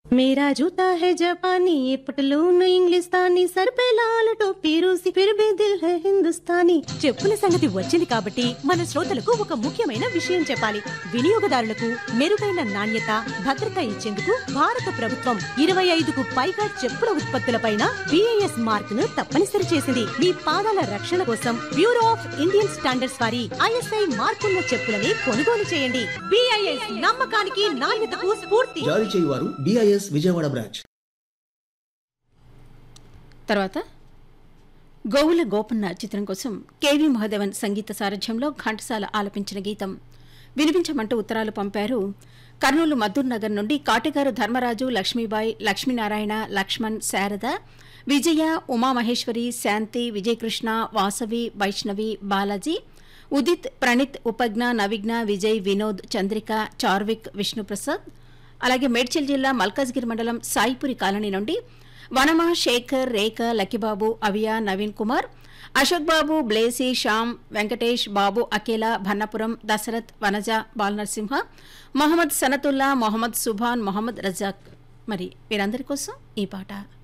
मेरा जूता है जापानी ये पटलून इंग्लिस्तानी सर पे लाल टोपी रूसी फिर भी दिल है हिंदुस्तानी చెప్పుల సంగతి వచ్చింది కాబట్టి మన శ్రోతలకు ఒక ముఖ్యమైన విషయం చెప్పాలి వినియోగదారులకు మెరుగైన నాణ్యత భద్రత ఇచ్చేందుకు భారత ప్రభుత్వం ఇరవై ఐదుకు పైగా చెప్పుల ఉత్పత్తులపైన బిఐఎస్ మార్క్ ను తప్పనిసరి చేసింది మీ పాదాల రక్షణ కోసం బ్యూరో ఆఫ్ ఇండియన్ స్టాండర్డ్స్ వారి ఐఎస్ఐ మార్కున్న చెప్పులని కొనుగోలు చేయండి బిఐఎస్ నమ్మకానికి నాణ్యతకు స్ఫూర్తి జారీ చేయువారు డిఐఎస్ విజయవాడ బ్రాంచ్ తర్వాత గోవుల గోపన్న చిత్రం కోసం కేవీ మహాదేవన్ సంగీత సారథ్యంలో ఘంటసాల ఆలపించిన గీతం వినిపించమంటూ ఉత్తరాలు పంపారు కర్నూలు మద్దూర్ నగర్ నుండి కాటిగారు ధర్మరాజు లక్ష్మీబాయి లక్ష్మీనారాయణ లక్ష్మణ్ శారద విజయ ఉమామహేశ్వరి శాంతి విజయకృష్ణ వాసవి వైష్ణవి బాలాజీ ఉదిత్ ప్రణీత్ ఉపజ్ఞ నవిఘ్న విజయ్ వినోద్ చంద్రిక చార్విక్ విష్ణుప్రసాద్ అలాగే మేడ్చల్ జిల్లా మల్కాజ్గిరి మండలం సాయిపురి కాలనీ నుండి వనమ శేఖర్ రేఖ లక్కిబాబు అవియా నవీన్ కుమార్ అశోక్ బాబు బ్లేసి శ్యామ్ వెంకటేష్ బాబు అకేలా భన్నపురం దశరథ్ వనజ బాలనరసింహ మొహమ్మద్ సనతుల్లా మొహమ్మద్ సుభాన్ మొహమ్మద్ రజాక్ మరి వీరందరి కోసం ఈ పాట